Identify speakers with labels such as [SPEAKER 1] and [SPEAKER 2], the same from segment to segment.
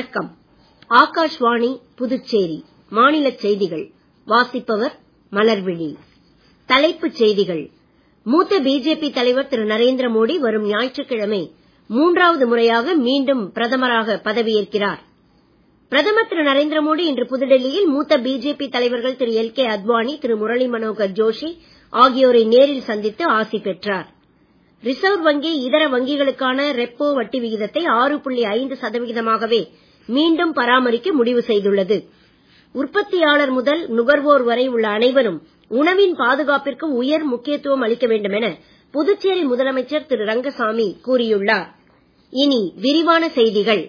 [SPEAKER 1] வணக்கம் ஆகாஷ்வாணி புதுச்சேரி மாநிலச் செய்திகள் வாசிப்பவர் மலர்விழி தலைப்புச் செய்திகள் மூத்த பிஜேபி தலைவர் திரு நரேந்திர மோடி வரும் ஞாயிற்றுக்கிழமை மூன்றாவது முறையாக மீண்டும் பிரதமராக பதவியேற்கிறார் பிரதமர் திரு நரேந்திர மோடி இன்று புதுடெல்லியில் மூத்த பிஜேபி தலைவர்கள் திரு எல் கே அத்வானி திரு முரளி மனோகர் ஜோஷி ஆகியோரை நேரில் சந்தித்து ஆசி பெற்றார் ரிசர்வ் வங்கி இதர வங்கிகளுக்கான ரெப்போ வட்டி விகிதத்தை ஆறு புள்ளி ஐந்து சதவிகிதமாகவே மீண்டும் பராமரிக்க முடிவு செய்துள்ளது உற்பத்தியாளர் முதல் நுகர்வோர் வரை உள்ள அனைவரும் உணவின் பாதுகாப்பிற்கு உயர் முக்கியத்துவம் அளிக்க வேண்டும் என புதுச்சேரி முதலமைச்சர் திரு ரங்கசாமி கூறியுள்ளார் இனி விரிவான செய்திகள்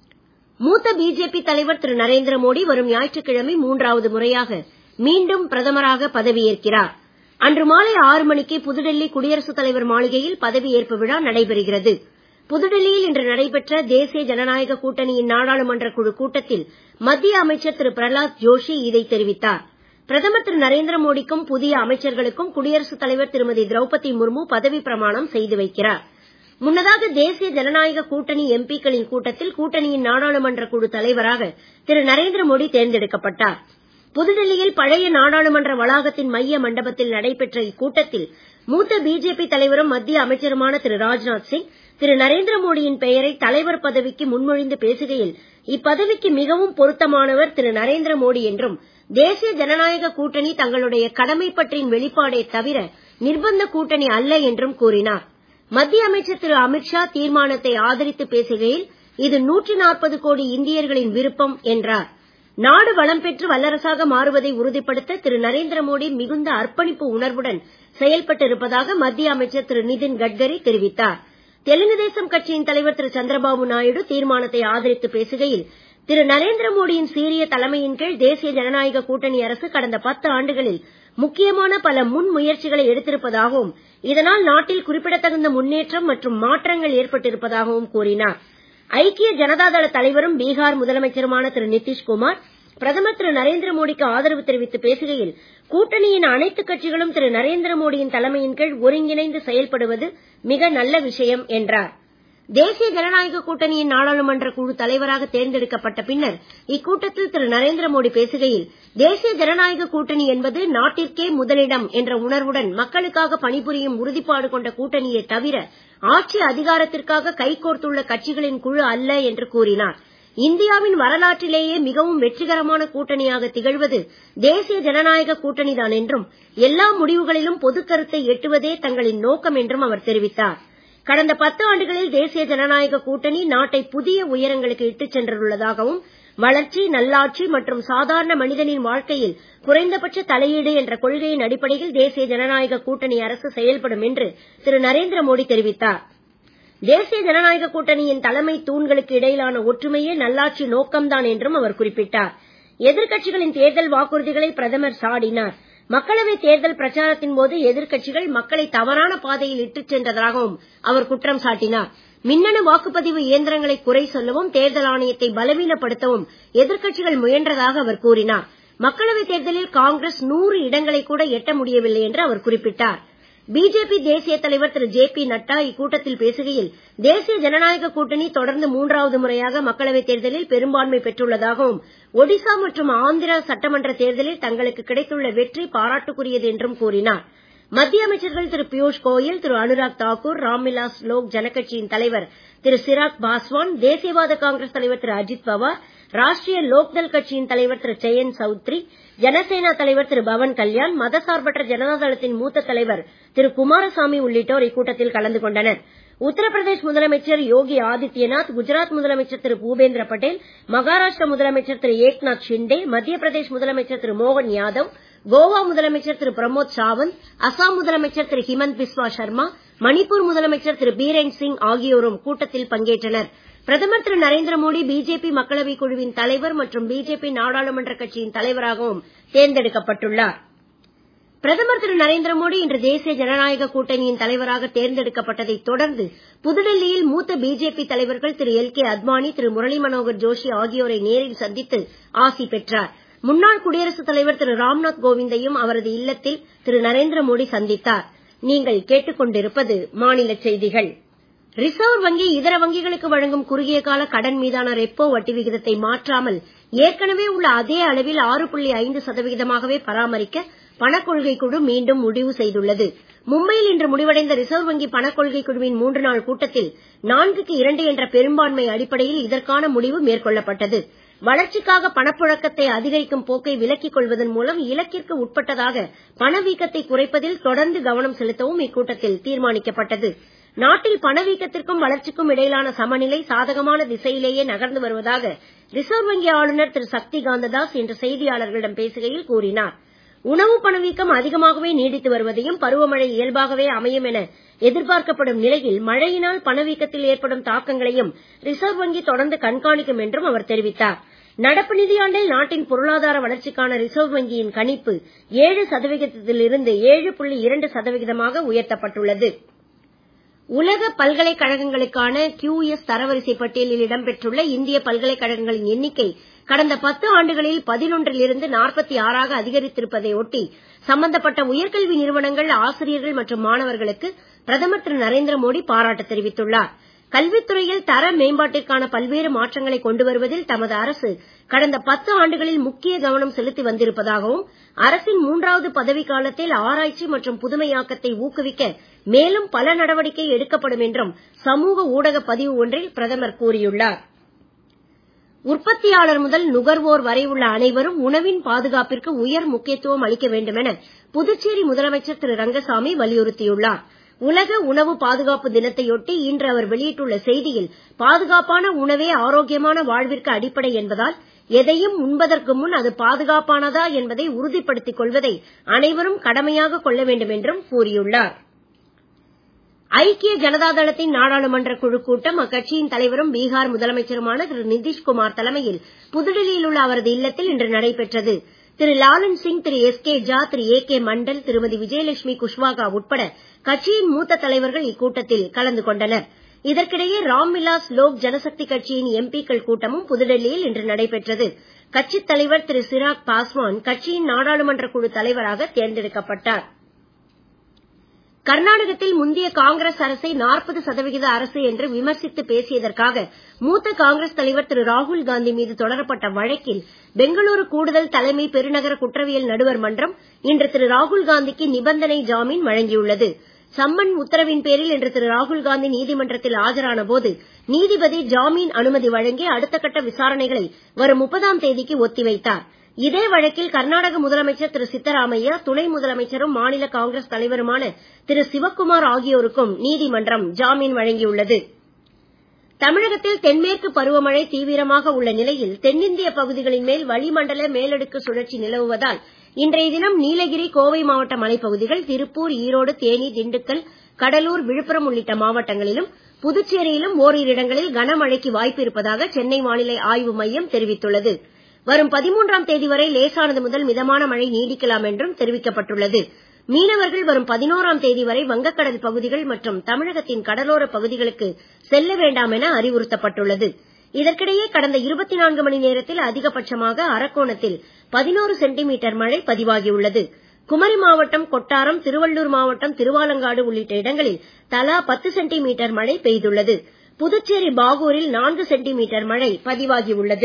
[SPEAKER 1] மூத்த பிஜேபி தலைவர் திரு நரேந்திர மோடி வரும் ஞாயிற்றுக்கிழமை மூன்றாவது முறையாக மீண்டும் பிரதமராக பதவியேற்கிறார் அன்று மாலை ஆறு மணிக்கு புதுடெல்லி குடியரசுத் தலைவர் மாளிகையில் பதவியேற்பு விழா நடைபெறுகிறது புதுடெல்லியில் இன்று நடைபெற்ற தேசிய ஜனநாயக கூட்டணியின் நாடாளுமன்ற குழு கூட்டத்தில் மத்திய அமைச்சர் திரு பிரஹலாத் ஜோஷி இதை தெரிவித்தார் பிரதமர் திரு நரேந்திர மோடிக்கும் புதிய அமைச்சர்களுக்கும் குடியரசுத் தலைவர் திருமதி திரௌபதி முர்மு பதவி பிரமாணம் செய்து வைக்கிறார் முன்னதாக தேசிய ஜனநாயக கூட்டணி எம்பிக்களின் கூட்டத்தில் கூட்டணியின் நாடாளுமன்ற குழு தலைவராக திரு நரேந்திர மோடி தேர்ந்தெடுக்கப்பட்டார் புதுடெல்லியில் பழைய நாடாளுமன்ற வளாகத்தின் மைய மண்டபத்தில் நடைபெற்ற இக்கூட்டத்தில் மூத்த பிஜேபி தலைவரும் மத்திய அமைச்சருமான திரு ராஜ்நாத் சிங் திரு நரேந்திர மோடியின் பெயரை தலைவர் பதவிக்கு முன்மொழிந்து பேசுகையில் இப்பதவிக்கு மிகவும் பொருத்தமானவர் திரு நரேந்திர மோடி என்றும் தேசிய ஜனநாயக கூட்டணி தங்களுடைய கடமைப்பற்றின் வெளிப்பாடே தவிர நிர்பந்த கூட்டணி அல்ல என்றும் கூறினார் மத்திய அமைச்சர் திரு அமித்ஷா தீர்மானத்தை ஆதரித்து பேசுகையில் இது நூற்றி நாற்பது கோடி இந்தியர்களின் விருப்பம் என்றார் நாடு வளம் பெற்று வல்லரசாக மாறுவதை உறுதிப்படுத்த திரு நரேந்திர மோடி மிகுந்த அர்ப்பணிப்பு உணர்வுடன் செயல்பட்டு இருப்பதாக மத்திய அமைச்சர் திரு நிதின் கட்கரி தெரிவித்தார் தெலுங்கு தேசம் கட்சியின் தலைவர் திரு சந்திரபாபு நாயுடு தீர்மானத்தை ஆதரித்து பேசுகையில் திரு நரேந்திர மோடியின் சீரிய தலைமையின் கீழ் தேசிய ஜனநாயக கூட்டணி அரசு கடந்த பத்து ஆண்டுகளில் முக்கியமான பல முன் முயற்சிகளை எடுத்திருப்பதாகவும் இதனால் நாட்டில் குறிப்பிடத்தகுந்த முன்னேற்றம் மற்றும் மாற்றங்கள் ஏற்பட்டிருப்பதாகவும் கூறினார் ஐக்கிய ஜனதாதள தலைவரும் பீகார் முதலமைச்சருமான திரு நிதிஷ்குமார் பிரதமர் திரு நரேந்திர மோடிக்கு ஆதரவு தெரிவித்து பேசுகையில் கூட்டணியின் அனைத்து கட்சிகளும் திரு நரேந்திர மோடியின் தலைமையின் கீழ் ஒருங்கிணைந்து செயல்படுவது மிக நல்ல விஷயம் என்றார் தேசிய ஜனநாயக கூட்டணியின் நாடாளுமன்ற குழு தலைவராக தேர்ந்தெடுக்கப்பட்ட பின்னர் இக்கூட்டத்தில் திரு நரேந்திர மோடி பேசுகையில் தேசிய ஜனநாயக கூட்டணி என்பது நாட்டிற்கே முதலிடம் என்ற உணர்வுடன் மக்களுக்காக பணிபுரியும் உறுதிப்பாடு கொண்ட கூட்டணியே தவிர ஆட்சி அதிகாரத்திற்காக கைகோர்த்துள்ள கட்சிகளின் குழு அல்ல என்று கூறினார் இந்தியாவின் வரலாற்றிலேயே மிகவும் வெற்றிகரமான கூட்டணியாக திகழ்வது தேசிய ஜனநாயக கூட்டணிதான் என்றும் எல்லா முடிவுகளிலும் பொதுக் கருத்தை எட்டுவதே தங்களின் நோக்கம் என்றும் அவர் தெரிவித்தார் கடந்த பத்து ஆண்டுகளில் தேசிய ஜனநாயக கூட்டணி நாட்டை புதிய உயரங்களுக்கு இட்டுச் சென்றுள்ளதாகவும் வளர்ச்சி நல்லாட்சி மற்றும் சாதாரண மனிதனின் வாழ்க்கையில் குறைந்தபட்ச தலையீடு என்ற கொள்கையின் அடிப்படையில் தேசிய ஜனநாயக கூட்டணி அரசு செயல்படும் என்று திரு நரேந்திர மோடி தெரிவித்தார் தேசிய ஜனநாயக கூட்டணியின் தலைமை தூண்களுக்கு இடையிலான ஒற்றுமையே நல்லாட்சி நோக்கம்தான் என்றும் அவர் குறிப்பிட்டார் எதிர்க்கட்சிகளின் தேர்தல் வாக்குறுதிகளை பிரதமர் சாடினார் மக்களவை தேர்தல் பிரச்சாரத்தின் போது எதிர்க்கட்சிகள் மக்களை தவறான பாதையில் இட்டுச் சென்றதாகவும் அவர் குற்றம் சாட்டினார் மின்னணு வாக்குப்பதிவு இயந்திரங்களை குறை சொல்லவும் தேர்தல் ஆணையத்தை பலவீனப்படுத்தவும் எதிர்க்கட்சிகள் முயன்றதாக அவர் கூறினார் மக்களவை தேர்தலில் காங்கிரஸ் நூறு இடங்களை கூட எட்ட முடியவில்லை என்று அவர் குறிப்பிட்டார் பிஜேபி தேசிய தலைவர் திரு ஜே பி நட்டா இக்கூட்டத்தில் பேசுகையில் தேசிய ஜனநாயக கூட்டணி தொடர்ந்து மூன்றாவது முறையாக மக்களவைத் தேர்தலில் பெரும்பான்மை பெற்றுள்ளதாகவும் ஒடிசா மற்றும் ஆந்திரா சட்டமன்ற தேர்தலில் தங்களுக்கு கிடைத்துள்ள வெற்றி பாராட்டுக்குரியது என்றும் கூறினார் மத்திய அமைச்சர்கள் திரு பியூஷ் கோயல் திரு அனுராக் தாக்கூர் ராம்விலாஸ் லோக் ஜனகட்சியின் தலைவர் திரு சிராக் பாஸ்வான் தேசியவாத காங்கிரஸ் தலைவர் திரு அஜித் பவார் ராஷ்டிரிய லோக்தள் கட்சியின் தலைவர் திரு ஜெயந்த் சௌத்ரி ஜனசேனா தலைவர் திரு பவன் கல்யாண் மதசார்பற்ற ஜனதாதளத்தின் மூத்த தலைவர் திரு குமாரசாமி உள்ளிட்டோர் இக்கூட்டத்தில் கலந்து கொண்டனர் உத்தரப்பிரதேஷ் முதலமைச்சர் யோகி ஆதித்யநாத் குஜராத் முதலமைச்சர் திரு பூபேந்திர பட்டேல் மகாராஷ்டிர முதலமைச்சர் திரு ஏக்நாத் ஷிண்டே மத்திய பிரதேஷ் முதலமைச்சர் திரு மோகன் யாதவ் கோவா முதலமைச்சர் திரு பிரமோத் சாவந்த் அசாம் முதலமைச்சர் திரு ஹிமந்த் பிஸ்வா சர்மா மணிப்பூர் முதலமைச்சர் திரு பீரேன் சிங் ஆகியோரும் கூட்டத்தில் பங்கேற்றனர் பிரதமர் திரு நரேந்திர மோடி பிஜேபி மக்களவைக் குழுவின் தலைவர் மற்றும் பிஜேபி நாடாளுமன்ற கட்சியின் தலைவராகவும் தேர்ந்தெடுக்கப்பட்டுள்ளார் பிரதமர் திரு நரேந்திர மோடி இன்று தேசிய ஜனநாயக கூட்டணியின் தலைவராக தேர்ந்தெடுக்கப்பட்டதைத் தொடர்ந்து புதுடெல்லியில் மூத்த பிஜேபி தலைவர்கள் திரு எல் கே அத்வானி திரு முரளி மனோகர் ஜோஷி ஆகியோரை நேரில் சந்தித்து ஆசி பெற்றார் முன்னாள் குடியரசுத் தலைவர் திரு ராம்நாத் கோவிந்தையும் அவரது இல்லத்தில் திரு நரேந்திர மோடி சந்தித்தார் நீங்கள் கேட்டுக்கொண்டிருப்பது மாநில செய்திகள் ரிசர்வ் வங்கி இதர வங்கிகளுக்கு வழங்கும் குறுகிய கால கடன் மீதான ரெப்போ வட்டி விகிதத்தை மாற்றாமல் ஏற்கனவே உள்ள அதே அளவில் ஆறு புள்ளி ஐந்து சதவிகிதமாகவே பராமரிக்க பணக்கொள்கை குழு மீண்டும் முடிவு செய்துள்ளது மும்பையில் இன்று முடிவடைந்த ரிசர்வ் வங்கி பணக்கொள்கை குழுவின் மூன்று நாள் கூட்டத்தில் நான்குக்கு இரண்டு என்ற பெரும்பான்மை அடிப்படையில் இதற்கான முடிவு மேற்கொள்ளப்பட்டது வளர்ச்சிக்காக பணப்புழக்கத்தை அதிகரிக்கும் போக்கை விலக்கிக் கொள்வதன் மூலம் இலக்கிற்கு உட்பட்டதாக பணவீக்கத்தை குறைப்பதில் தொடர்ந்து கவனம் செலுத்தவும் இக்கூட்டத்தில் தீர்மானிக்கப்பட்டது நாட்டில் பணவீக்கத்திற்கும் வளர்ச்சிக்கும் இடையிலான சமநிலை சாதகமான திசையிலேயே நகர்ந்து வருவதாக ரிசர்வ் வங்கி ஆளுநர் திரு சக்தி காந்ததாஸ் இன்று செய்தியாளர்களிடம் பேசுகையில் கூறினார் உணவு பணவீக்கம் அதிகமாகவே நீடித்து வருவதையும் பருவமழை இயல்பாகவே அமையும் என எதிர்பார்க்கப்படும் நிலையில் மழையினால் பணவீக்கத்தில் ஏற்படும் தாக்கங்களையும் ரிசர்வ் வங்கி தொடர்ந்து கண்காணிக்கும் என்றும் அவர் தெரிவித்தார் நடப்பு நிதியாண்டில் நாட்டின் பொருளாதார வளர்ச்சிக்கான ரிசர்வ் வங்கியின் கணிப்பு ஏழு சதவிகிதத்திலிருந்து ஏழு புள்ளி இரண்டு சதவிகிதமாக உயர்த்தப்பட்டுள்ளது உலக பல்கலைக்கழகங்களுக்கான கியூஎஸ் தரவரிசை பட்டியலில் இடம்பெற்றுள்ள இந்திய பல்கலைக்கழகங்களின் எண்ணிக்கை கடந்த பத்து ஆண்டுகளில் பதினொன்றிலிருந்து நாற்பத்தி ஆறாக அதிகரித்திருப்பதை ஒட்டி சம்பந்தப்பட்ட உயர்கல்வி நிறுவனங்கள் ஆசிரியர்கள் மற்றும் மாணவர்களுக்கு பிரதமர் திரு நரேந்திர மோடி பாராட்டு தெரிவித்துள்ளார் கல்வித்துறையில் தர மேம்பாட்டிற்கான பல்வேறு மாற்றங்களை கொண்டு வருவதில் தமது அரசு கடந்த பத்து ஆண்டுகளில் முக்கிய கவனம் செலுத்தி வந்திருப்பதாகவும் அரசின் மூன்றாவது பதவிக்காலத்தில் ஆராய்ச்சி மற்றும் புதுமையாக்கத்தை ஊக்குவிக்க மேலும் பல நடவடிக்கை எடுக்கப்படும் என்றும் சமூக ஊடக பதிவு ஒன்றில் பிரதமர் கூறியுள்ளார் உற்பத்தியாளர் முதல் நுகர்வோர் வரை உள்ள அனைவரும் உணவின் பாதுகாப்பிற்கு உயர் முக்கியத்துவம் அளிக்க வேண்டுமென புதுச்சேரி முதலமைச்சர் திரு ரங்கசாமி வலியுறுத்தியுள்ளார் உலக உணவு பாதுகாப்பு தினத்தையொட்டி இன்று அவர் வெளியிட்டுள்ள செய்தியில் பாதுகாப்பான உணவே ஆரோக்கியமான வாழ்விற்கு அடிப்படை என்பதால் எதையும் உண்பதற்கு முன் அது பாதுகாப்பானதா என்பதை உறுதிப்படுத்திக் கொள்வதை அனைவரும் கடமையாக கொள்ள வேண்டும் என்றும் கூறியுள்ளார் ஐக்கிய ஜனதா தளத்தின் நாடாளுமன்ற குழு கூட்டம் அக்கட்சியின் தலைவரும் பீகார் முதலமைச்சருமான திரு நிதிஷ்குமார் தலைமையில் புதுடெல்லியில் உள்ள அவரது இல்லத்தில் இன்று நடைபெற்றது திரு லாலன் சிங் திரு எஸ் கே ஜா திரு ஏ கே மண்டல் திருமதி விஜயலட்சுமி குஷ்வாகா உட்பட கட்சியின் மூத்த தலைவர்கள் இக்கூட்டத்தில் கலந்து கொண்டனர் இதற்கிடையே ராம்விலாஸ் லோக் ஜனசக்தி கட்சியின் எம்பிக்கள் கூட்டமும் புதுடெல்லியில் இன்று நடைபெற்றது கட்சித் தலைவர் திரு சிராக் பாஸ்வான் கட்சியின் நாடாளுமன்ற குழு தலைவராக தேர்ந்தெடுக்கப்பட்டார் கர்நாடகத்தில் முந்தைய காங்கிரஸ் அரசை நாற்பது சதவிகித அரசு என்று விமர்சித்து பேசியதற்காக மூத்த காங்கிரஸ் தலைவர் திரு ராகுல் காந்தி மீது தொடரப்பட்ட வழக்கில் பெங்களூரு கூடுதல் தலைமை பெருநகர குற்றவியல் நடுவர் மன்றம் இன்று திரு ராகுல் காந்திக்கு நிபந்தனை ஜாமீன் வழங்கியுள்ளது சம்மன் உத்தரவின் பேரில் இன்று திரு ராகுல் காந்தி நீதிமன்றத்தில் ஆஜரான போது நீதிபதி ஜாமீன் அனுமதி வழங்கி அடுத்த கட்ட விசாரணைகளை வரும் முப்பதாம் தேதிக்கு ஒத்திவைத்தார் இதே வழக்கில் கர்நாடக முதலமைச்சர் திரு சித்தராமையா துணை முதலமைச்சரும் மாநில காங்கிரஸ் தலைவருமான திரு சிவக்குமார் ஆகியோருக்கும் நீதிமன்றம் ஜாமீன் வழங்கியுள்ளது தமிழகத்தில் தென்மேற்கு பருவமழை தீவிரமாக உள்ள நிலையில் தென்னிந்திய பகுதிகளின் மேல் வளிமண்டல மேலடுக்கு சுழற்சி நிலவுவதால் இன்றைய தினம் நீலகிரி கோவை மாவட்ட மலைப்பகுதிகள் திருப்பூர் ஈரோடு தேனி திண்டுக்கல் கடலூர் விழுப்புரம் உள்ளிட்ட மாவட்டங்களிலும் புதுச்சேரியிலும் ஓரிரு இடங்களில் கனமழைக்கு வாய்ப்பு இருப்பதாக சென்னை வானிலை ஆய்வு மையம் தெரிவித்துள்ளது வரும் பதிமூன்றாம் தேதி வரை லேசானது முதல் மிதமான மழை நீடிக்கலாம் என்றும் தெரிவிக்கப்பட்டுள்ளது மீனவர்கள் வரும் பதினோராம் தேதி வரை வங்கக்கடல் பகுதிகள் மற்றும் தமிழகத்தின் கடலோர பகுதிகளுக்கு செல்ல வேண்டாம் என அறிவுறுத்தப்பட்டுள்ளது இதற்கிடையே கடந்த இருபத்தி நான்கு மணி நேரத்தில் அதிகபட்சமாக அரக்கோணத்தில் பதினோரு சென்டிமீட்டர் மழை பதிவாகியுள்ளது குமரி மாவட்டம் கொட்டாரம் திருவள்ளூர் மாவட்டம் திருவாலங்காடு உள்ளிட்ட இடங்களில் தலா பத்து சென்டிமீட்டர் மழை பெய்துள்ளது புதுச்சேரி பாகூரில் நான்கு சென்டிமீட்டர் மழை பதிவாகியுள்ளது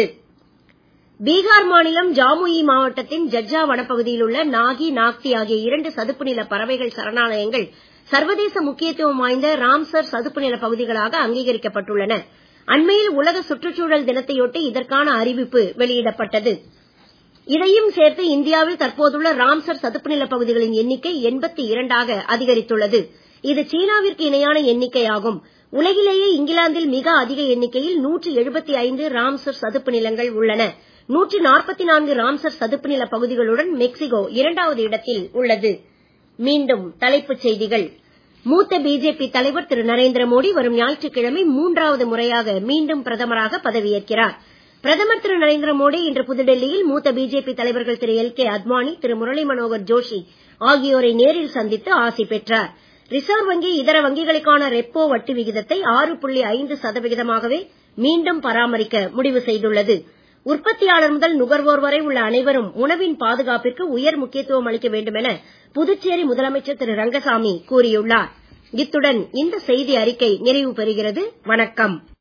[SPEAKER 1] பீகார் மாநிலம் ஜாமுயி மாவட்டத்தின் ஜஜ்ஜா வனப்பகுதியில் உள்ள நாகி நாக்தி ஆகிய இரண்டு சதுப்பு நில பறவைகள் சரணாலயங்கள் சர்வதேச முக்கியத்துவம் வாய்ந்த ராம்சர் சதுப்பு நில பகுதிகளாக அங்கீகரிக்கப்பட்டுள்ளன அண்மையில் உலக சுற்றுச்சூழல் தினத்தையொட்டி இதற்கான அறிவிப்பு வெளியிடப்பட்டது இதையும் சேர்த்து இந்தியாவில் தற்போதுள்ள ராம்சர் சதுப்பு நில பகுதிகளின் எண்ணிக்கை எண்பத்தி இரண்டாக அதிகரித்துள்ளது இது சீனாவிற்கு இணையான எண்ணிக்கையாகும் உலகிலேயே இங்கிலாந்தில் மிக அதிக எண்ணிக்கையில் நூற்றி எழுபத்தி ஐந்து ராம்சர் சதுப்பு நிலங்கள் உள்ளன நூற்றி நாற்பத்தி நான்கு ராம்சர் சதுப்பு நில பகுதிகளுடன் மெக்சிகோ இரண்டாவது இடத்தில் உள்ளது மீண்டும் தலைப்புச் செய்திகள் மூத்த பிஜேபி தலைவர் திரு நரேந்திர மோடி வரும் ஞாயிற்றுக்கிழமை மூன்றாவது முறையாக மீண்டும் பிரதமராக பதவியேற்கிறார் பிரதமர் திரு நரேந்திர மோடி இன்று புதுடெல்லியில் மூத்த பிஜேபி தலைவர்கள் திரு எல் கே அத்வானி திரு முரளி மனோகர் ஜோஷி ஆகியோரை நேரில் சந்தித்து ஆசி பெற்றார் ரிசர்வ் வங்கி இதர வங்கிகளுக்கான ரெப்போ வட்டி விகிதத்தை ஆறு புள்ளி ஐந்து சதவிகிதமாகவே மீண்டும் பராமரிக்க முடிவு செய்துள்ளது உற்பத்தியாளர் முதல் நுகர்வோர் வரை உள்ள அனைவரும் உணவின் பாதுகாப்பிற்கு உயர் முக்கியத்துவம் அளிக்க வேண்டும் என புதுச்சேரி முதலமைச்சர் திரு ரங்கசாமி கூறியுள்ளார் இத்துடன் இந்த செய்தி அறிக்கை நிறைவு பெறுகிறது வணக்கம்